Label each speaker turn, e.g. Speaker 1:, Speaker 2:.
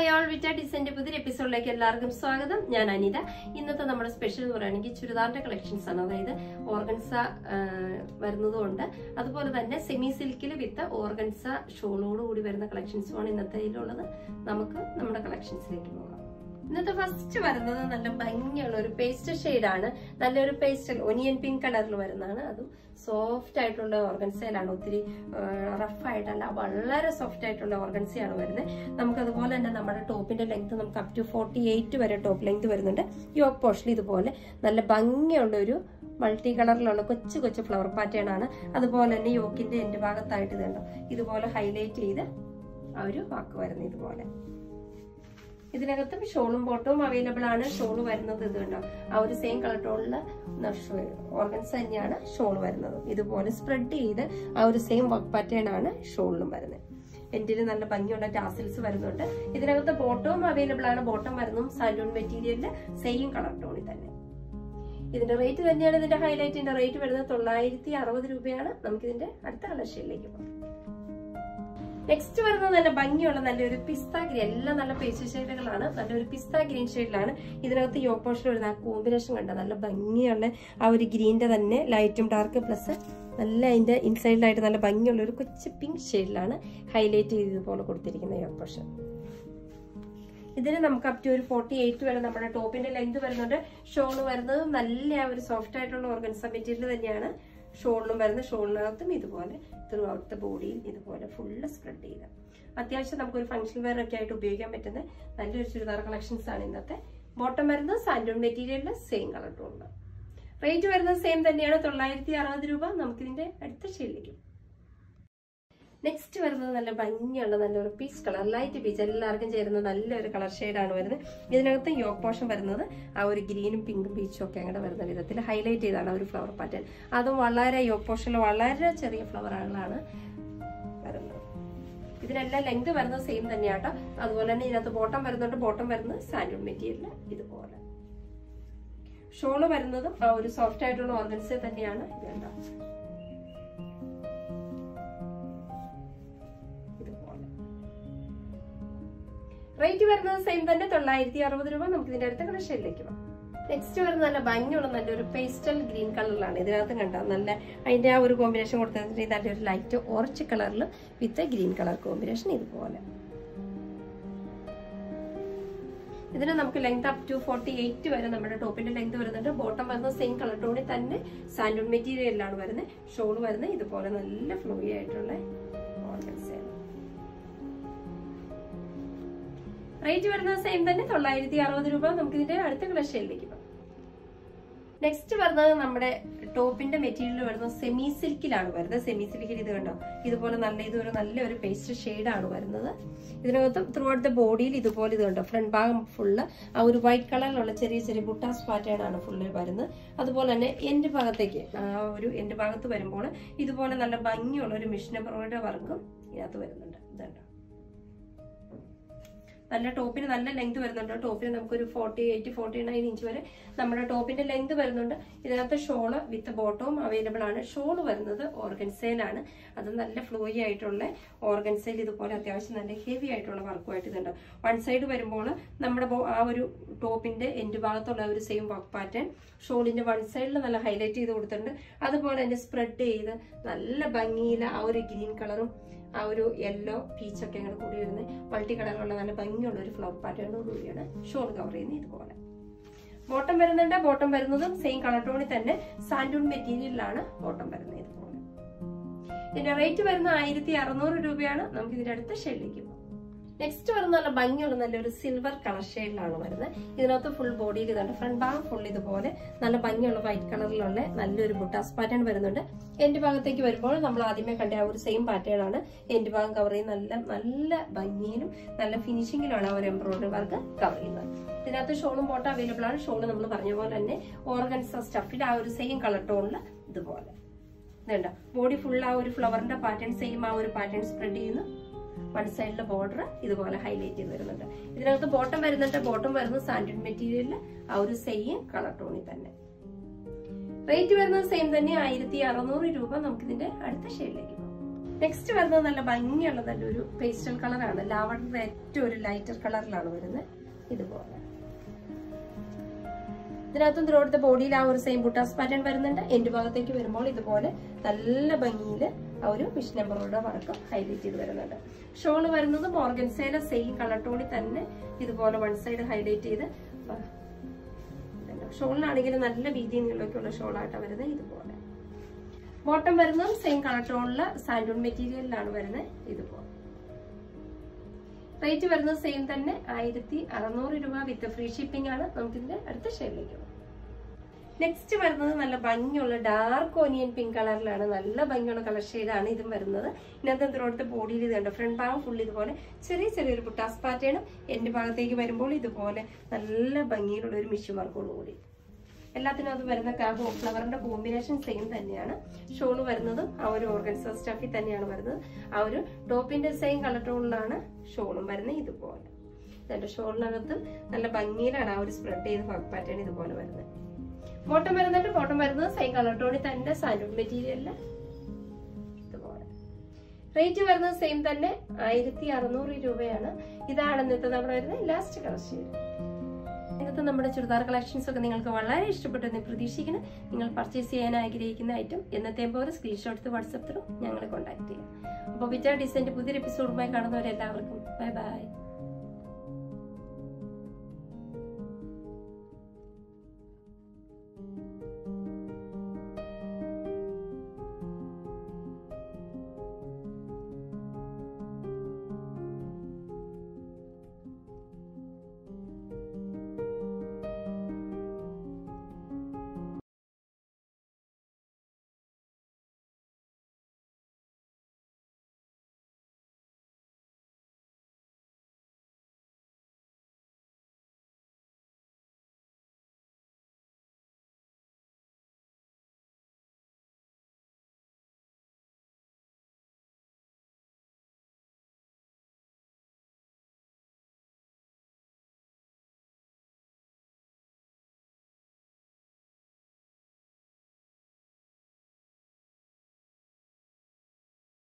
Speaker 1: all വിറ്റ ഡിസൈൻ്റെ പുതിയ എപ്പിസോഡിലേക്ക് എല്ലാവർക്കും സ്വാഗതം ഞാൻ അനിത ഇന്നത്തെ നമ്മുടെ സ്പെഷ്യൽ എന്ന് പറയുകയാണെങ്കിൽ ചുരിദാറിന്റെ കളക്ഷൻസ് ആണ് അതായത് ഓർഗൻസ വരുന്നതുകൊണ്ട് അതുപോലെ തന്നെ സെമി സിൽക്കിൽ വിത്ത് ഓർഗൻസ ഷോളോട് കൂടി വരുന്ന കളക്ഷൻസുമാണ് ഇന്നത്തെ ഇതിലുള്ളത് നമുക്ക് നമ്മുടെ കളക്ഷൻസിലേക്ക് പോകാം ഇന്നത്തെ ഫസ്റ്റ് വരുന്നത് നല്ല ഭംഗിയുള്ള ഒരു പേസ്റ്റ് ആണ് നല്ലൊരു പേസ്റ്റൽ ഒനിയൻ പിങ്ക് കളറിൽ വരുന്നതാണ് അതും സോഫ്റ്റ് ആയിട്ടുള്ള ഓർഗൻസയിലാണ് ഒത്തിരി റഫ് ആയിട്ടല്ല വളരെ സോഫ്റ്റ് ആയിട്ടുള്ള ഓർഗൻസയാണ് വരുന്നത് നമുക്ക് അതുപോലെ തന്നെ നമ്മുടെ ടോപ്പിന്റെ ലെങ്ത് നമുക്ക് അപ് ടു ഫോർട്ടി എയ്റ്റ് വരെ ടോപ്പ് ലെങ്ത് വരുന്നുണ്ട് യോക്ക് പോർഷനിൽ ഇതുപോലെ നല്ല ഭംഗിയുള്ള ഒരു മൾട്ടി കളറിലുള്ള കൊച്ചു കൊച്ചു ഫ്ലവർ പാറ്റേൺ ആണ് അതുപോലെ തന്നെ യോക്കിന്റെ എന്റെ ഭാഗത്തായിട്ട് ഇതുണ്ടോ ഇതുപോലെ ഹൈലൈറ്റ് ചെയ്ത് ആ ഒരു വാക്ക് വരുന്നത് ഇതുപോലെ ഇതിനകത്തും ഷോളും ബോട്ടവും അവൈലബിൾ ആണ് ഷോള് വരുന്നത് ഇത് കണ്ടോ ആ ഒരു സെയിം കളർ ടോണില് ഓർഗൻസ് തന്നെയാണ് ഷോൾ വരുന്നത് ഇതുപോലെ സ്പ്രെഡ് ചെയ്ത് ആ ഒരു സെയിം വർക്ക് പാറ്റേൺ ആണ് ഷോളിലും വരുന്നത് എൻഡിൽ നല്ല ഭംഗിയുള്ള ടാസിൽസ് വരുന്നുണ്ട് ഇതിനകത്ത് ബോട്ടവും അവൈലബിൾ ആണ് ബോട്ടം വരുന്നതും സാൻഡൂൺ മെറ്റീരിയലില് സെയിം കളർ ടോണിൽ തന്നെ ഇതിന്റെ റേറ്റ് തന്നെയാണ് ഇതിന്റെ ഹൈലൈറ്റിന്റെ റേറ്റ് വരുന്നത് തൊള്ളായിരത്തി അറുപത് രൂപയാണ് നമുക്ക് ഇതിന്റെ അടുത്ത കളക്ഷനിലേക്ക് പോകാം നെക്സ്റ്റ് വരുന്നത് നല്ല ഭംഗിയുള്ള നല്ലൊരു പിസ്ത ഗ്രീൻ എല്ലാം നല്ല പേസ്റ്റ് ഷെയ്ഡുകളാണ് നല്ലൊരു പിസ്ത ഗ്രീൻ ഷെയ്ഡിലാണ് ഇതിനകത്ത് യോ പോർഷൻ വരുന്ന ആ കോമ്പിനേഷൻ കണ്ട നല്ല ഭംഗിയുള്ള ആ ഒരു ഗ്രീനിന്റെ തന്നെ ലൈറ്റും ഡാർക്ക് പ്ലസ് നല്ല അതിന്റെ ഇൻസൈഡിലായിട്ട് നല്ല ഭംഗിയുള്ള ഒരു കൊച്ചു പിങ്ക് ഷെയ്ഡിലാണ് ഹൈലൈറ്റ് ചെയ്തതുപോലെ കൊടുത്തിരിക്കുന്ന യോ പോർഷൻ ഇതിന് നമുക്ക് അപ് ടു ഒരു ഫോർട്ടി എയ്റ്റ് വരെ നമ്മുടെ ടോപ്പിന്റെ ലെങ്ത് വരുന്നുണ്ട് ഷോള് വരുന്നത് നല്ല ആ ഒരു സോഫ്റ്റ് ആയിട്ടുള്ള ഓർഗൻസ മെറ്റീരിയൽ തന്നെയാണ് ഷോളിലും വരുന്ന ഷോളിനകത്തും ഇതുപോലെ ത്രൂ ഔട്ട് ദ ബോഡിയിൽ ഇതുപോലെ ഫുള്ള് സ്പ്രെഡ് ചെയ്ത് അത്യാവശ്യം നമുക്കൊരു ഫംഗ്ഷൻ വെയർ ഒക്കെ ആയിട്ട് ഉപയോഗിക്കാൻ പറ്റുന്ന നല്ലൊരു ചുരിദാർ കളക്ഷൻസ് ആണ് ഇന്നത്തെ ബോട്ടം വരുന്നത് സാൻഡൂൺ മെറ്റീരിയലിൽ സെയിം കളർ ടോണില് റേറ്റ് വരുന്നത് സെയിം തന്നെയാണ് തൊള്ളായിരത്തി അറുപത് രൂപ നമുക്കിതിന്റെ അടുത്ത ഷെയ്ഡിലേക്ക് നെക്സ്റ്റ് വരുന്നത് നല്ല ഭംഗിയുള്ള നല്ലൊരു പീച്ച് കളർ ലൈറ്റ് പീച്ച് എല്ലാവർക്കും ചേരുന്ന നല്ലൊരു കളർ ഷെയ്ഡാണ് വരുന്നത് ഇതിനകത്ത് യോക്ക് പോർഷൻ വരുന്നത് ആ ഒരു ഗ്രീനും പിങ്കും പീച്ചും ഒക്കെ അങ്ങനെ വരുന്ന വിധത്തിൽ ഹൈലൈറ്റ് ചെയ്താണ് ആ ഒരു ഫ്ലവർ പാറ്റേൺ അതും വളരെ യോക്ക് പോർഷനിൽ വളരെ ചെറിയ ഫ്ലവറുകളാണ് വരുന്നത് ഇതിനെല്ലാം ലെങ്ത് വരുന്നത് സെയിം തന്നെയാട്ടോ അതുപോലെ തന്നെ ഇതിനകത്ത് ബോട്ടം വരുന്നുണ്ട് ബോട്ടം വരുന്നത് സാൻഡൂൺ മെറ്റീരിയൽ ഇതുപോലെ ഷോള് വരുന്നതും ആ ഒരു സോഫ്റ്റ് ആയിട്ടുള്ള ഓർഗൻസ് തന്നെയാണ് ഇത് കണ്ടോ റേറ്റ് വരുന്നത് സെയിം തന്നെ തൊള്ളായിരത്തി അറുപത് രൂപ നമുക്ക് ഇതിന്റെ അടുത്ത കളക്ഷനിലേക്ക് പോകാം നെക്സ്റ്റ് വരുന്ന നല്ല ഭംഗിയുള്ള നല്ലൊരു പേസ്റ്റൽ ഗ്രീൻ കളറിലാണ് ഇതിനകത്ത് കണ്ടോ നല്ല അതിന്റെ ആ ഒരു കോമ്പിനേഷൻ കൊടുത്തിട്ട് നല്ലൊരു ലൈറ്റ് ഓറഞ്ച് കളറിൽ വിത്ത് ഗ്രീൻ കളർ കോമ്പിനേഷൻ ഇതുപോലെ ഇതിന് നമുക്ക് length up to forty eight വരെ നമ്മുടെ ടോപ്പിന്റെ ലെങ്ത് വരുന്നുണ്ട് ബോട്ടം വരുന്നത് സെയിം കളർ ടോണിൽ തന്നെ സാൻഡൂൺ മെറ്റീരിയലിലാണ് വരുന്നത് ഷോൾ വരുന്നത് ഇതുപോലെ നല്ല ഫ്ലോയി ആയിട്ടുള്ള ഓർഗൻസ് റേറ്റ് വരുന്നത് സെയിം തന്നെ തൊള്ളായിരത്തി അറുപത് രൂപ നമുക്ക് ഇതിന്റെ അടുത്ത കളക്ഷനിലേക്ക് പോകാം നെക്സ്റ്റ് വരുന്നത് നമ്മുടെ ടോപ്പിന്റെ മെറ്റീരിയൽ വരുന്നത് സെമി സിൽക്കിലാണ് വരുന്നത് സെമി സിൽക്കിൽ ഇത് കണ്ടോ ഇതുപോലെ നല്ല ഇതൊരു നല്ലൊരു പേസ്റ്റ് ഷെയ്ഡാണ് വരുന്നത് ഇതിനകത്തും ത്രൂ ഔട്ട് ദ ബോഡിയിൽ ഇതുപോലെ ഇത് കണ്ടോ ഫ്രണ്ട് ഭാഗം ഫുള്ള് ആ ഒരു വൈറ്റ് കളറിലുള്ള ചെറിയ ചെറിയ ബുട്ടാസ് പാറ്റേൺ ആണ് ഫുള്ള് വരുന്നത് അതുപോലെ തന്നെ എന്റെ ഭാഗത്തേക്ക് ആ ഒരു എന്റെ ഭാഗത്ത് വരുമ്പോൾ ഇതുപോലെ നല്ല ഭംഗിയുള്ള ഒരു മിഷൻ എംബ്രോയിഡറി വർക്കും ഇതിനകത്ത് വരുന്നുണ്ട് ഇതുണ്ടോ നല്ല ടോപ്പിന് നല്ല ലെങ്ത് വരുന്നുണ്ട് ടോപ്പിന് നമുക്കൊരു forty eight forty nine inch വരെ നമ്മുടെ ടോപ്പിന്റെ ലെങ്ത് വരുന്നുണ്ട് ഇതിനകത്ത് ഷോള് വിത്ത് ബോട്ടവും അവൈലബിൾ ആണ് ഷോള് വരുന്നത് ഓർഗൻസയിലാണ് അത് നല്ല ഫ്ലോയി ആയിട്ടുള്ള ഓർഗൻസയിൽ ഇതുപോലെ അത്യാവശ്യം നല്ല ഹെവി ആയിട്ടുള്ള വർക്കുമായിട്ട് ഇതുണ്ട് വൺ സൈഡ് വരുമ്പോൾ നമ്മുടെ ആ ഒരു ടോപ്പിന്റെ എൻഡ് ഭാഗത്തുള്ള ഒരു സെയിം വർക്ക് പാറ്റേൺ ഷോളിന്റെ വൺ സൈഡിൽ നല്ല ഹൈലൈറ്റ് ചെയ്ത് കൊടുത്തിട്ടുണ്ട് അതുപോലെ തന്നെ സ്പ്രെഡ് ചെയ്ത് നല്ല ഭംഗിയിൽ ആ ഒരു ഗ്രീൻ കളറും ആ ഒരു യെല്ലോ പീച്ചൊക്കെ അങ്ങനെ കൂടി വരുന്നത് മൾട്ടി കളറിലുള്ള നല്ല ഭംഗിയുള്ള ഒരു ഫ്ലവർ പാറ്റേണോട് കൂടിയാണ് ഷോൾ കവർ ചെയ്യുന്നത് ഇതുപോലെ ബോട്ടം വരുന്നുണ്ട് ബോട്ടം വരുന്നതും സെയിം കളർ ടോണിൽ തന്നെ സാൻഡൂൺ മെറ്റീരിയലിലാണ് ബോട്ടം വരുന്നത് ഇതുപോലെ ഇതിന്റെ റേറ്റ് വരുന്നത് ആയിരത്തി അറുന്നൂറ് രൂപയാണ് നമുക്ക് ഇതിന്റെ അടുത്ത ഷെയ്ഡിലേക്ക് പോകാം നെക്സ്റ്റ് വരുന്ന നല്ല ഭംഗിയുള്ള നല്ലൊരു സിൽവർ കളർ ഷെയ്ഡിലാണ് വരുന്നത് ഇതിനകത്ത് ഫുൾ ബോഡിയിൽ ഇതുണ്ട് ഫ്രണ്ട് ഭാഗം ഫുൾ ഇതുപോലെ നല്ല ഭംഗിയുള്ള വൈറ്റ് കളറിലുള്ള നല്ലൊരു ബുട്ടാസ് പാറ്റേൺ വരുന്നുണ്ട് എന്റെ ഭാഗത്തേക്ക് വരുമ്പോൾ നമ്മൾ ആദ്യമേ കണ്ട ആ ഒരു സെയിം പാറ്റേൺ ആണ് എന്റെ ഭാഗം കവർ ചെയ്യുന്ന നല്ല നല്ല ഭംഗിയിലും നല്ല ഫിനിഷിങ്ങിലാണ് ആ ഒരു എംബ്രോയിഡറി വർക്ക് കവർ ചെയ്യുന്നത് ഇതിനകത്ത് ഷോളും ബോട്ട അവൈലബിൾ ആണ് ഷോള് നമ്മൾ പറഞ്ഞ പോലെ തന്നെ ഓർഗൻസ സ്റ്റഫിൽ ആ ഒരു സെയിം കളർ ടോണിൽ ഇതുപോലെ ഇതുണ്ട് ബോഡി ഫുൾ ആ ഒരു ഫ്ലവറിന്റെ പാറ്റേൺ സെയിം ആ ഒരു പാറ്റേൺ സ്പ്രെഡ് ചെയ്യുന്നു വൺ സൈഡിലെ ബോർഡർ ഇതുപോലെ ഹൈലൈറ്റ് ചെയ്ത് വരുന്നുണ്ട് ഇതിനകത്ത് ബോട്ടം വരുന്നുണ്ട് ബോട്ടം വരുന്നത് സാൻഡൻ മെറ്റീരിയലിൽ ആ ഒരു സെയിം കളർ ടോണിൽ തന്നെ റേറ്റ് വരുന്നത് സെയിം തന്നെ ആയിരത്തി അറുന്നൂറ് രൂപ നമുക്ക് ഇതിന്റെ അടുത്ത ഷെയ്ഡിലേക്ക് പോകാം നെക്സ്റ്റ് വരുന്നത് നല്ല ഭംഗിയുള്ള നല്ലൊരു പേസ്റ്റൽ കളറാണ് ലാവണ്ടർ ഏറ്റവും ഒരു ലൈറ്റർ കളറിലാണ് വരുന്നത് ഇതുപോലെ ഇതിനകത്തും ത്രോടുത്ത ബോഡിയിൽ ആ ഒരു സെയിം ബുട്ടാസ് പാറ്റേൺ വരുന്നുണ്ട് എന്റെ ഭാഗത്തേക്ക് വരുമ്പോൾ ഇതുപോലെ നല്ല ഭംഗിയിൽ ആ ഒരു വിഷ് നമ്പറുടെ വർക്ക് ഹൈലൈറ്റ് ചെയ്ത് വരുന്നുണ്ട് ഷോള് വരുന്നത് മോർഗൻസേല സെയിം കളർ ടോണിൽ തന്നെ ഇതുപോലെ വൺ സൈഡ് ഹൈലൈറ്റ് ചെയ്ത് ഷോളിനാണെങ്കിൽ നല്ല വീതി നീളമൊക്കെയുള്ള ഷോളായിട്ടാണ് വരുന്നത് ഇതുപോലെ ബോട്ടം വരുന്നതും സെയിം കളർ ടോണില് സാൻഡൂൺ മെറ്റീരിയലിലാണ് വരുന്നത് ഇതുപോലെ റേറ്റ് വരുന്നത് സെയിം തന്നെ ആയിരത്തി അറുന്നൂറ് രൂപ വിത്ത് ഫ്രീ ഷിപ്പിംഗ് ആണ് നമുക്കിതിന്റെ അടുത്ത ഷെയ്ഡിലേക്ക് പോകാം നെക്സ്റ്റ് വരുന്നത് നല്ല ഭംഗിയുള്ള ഡാർക്ക് ഓനിയൻ പിങ്ക് കളറിലാണ് നല്ല ഭംഗിയുള്ള കളർ ഷെയ്ഡാണ് ഇതും വരുന്നത് ഇതിനകത്ത് എന്തിനോടത്ത് ബോഡിയിൽ ഇത് കണ്ടോ ഫ്രണ്ട് ഭാഗം ഫുൾ ഇതുപോലെ ചെറിയ ചെറിയൊരു പുട്ടാസ് പാറ്റേണും എന്റെ ഭാഗത്തേക്ക് വരുമ്പോൾ ഇതുപോലെ നല്ല ഭംഗിയിലുള്ള ഒരു മിഷു മാർക്കോട് കൂടി എല്ലാത്തിനും അത് വരുന്ന കാബോ ഫ്ലവറിന്റെ കോമ്പിനേഷൻ സെയിം തന്നെയാണ് ഷോള് വരുന്നതും ആ ഒരു ഓർഗൻസ സ്റ്റഫിൽ തന്നെയാണ് വരുന്നത് ആ ഒരു ടോപ്പിന്റെ സെയിം കളർ ടോണിലാണ് ഷോളും വരുന്നത് ഇതുപോലെ ഇതിന്റെ ഷോളിനകത്ത് നല്ല ഭംഗിയിലാണ് ആ ഒരു സ്പ്രെഡ് ചെയ്ത വർക്ക് പാറ്റേൺ ഇതുപോലെ വരുന്നത് ബോട്ടം വരുന്നുണ്ട് ബോട്ടം വരുന്നത് സെയിം കളർ ടോണിൽ തന്നെ സാൻഡൂൺ മെറ്റീരിയലില് ഇതുപോലെ റേറ്റ് വരുന്നത് സെയിം തന്നെ ആയിരത്തി അറുന്നൂറ് രൂപയാണ് ഇതാണ് ഇന്നത്തെ നമ്മുടെ വരുന്നത് ലാസ്റ്റ് കളർ ഷെയ്ഡ് ഇന്നത്തെ നമ്മുടെ ചുരിദാർ കളക്ഷൻസ് ഒക്കെ നിങ്ങൾക്ക് വളരെ ഇഷ്ടപ്പെട്ടെന്ന് പ്രതീക്ഷിക്കുന്നു നിങ്ങൾ പർച്ചേസ് ചെയ്യാൻ ആഗ്രഹിക്കുന്ന ഐറ്റം എന്നത്തെ പോലെ സ്ക്രീൻഷോട്ട് എടുത്ത് വാട്സപ്പ് ത്രൂ ഞങ്ങളെ കോൺടാക്ട് ചെയ്യാം അപ്പോൾ വിറ്റ ഡിസൈൻ്റെ പുതിയൊരു എപ്പിസോഡുമായി കാണുന്നവരെല്ലാവർക്കും ബൈ ബൈ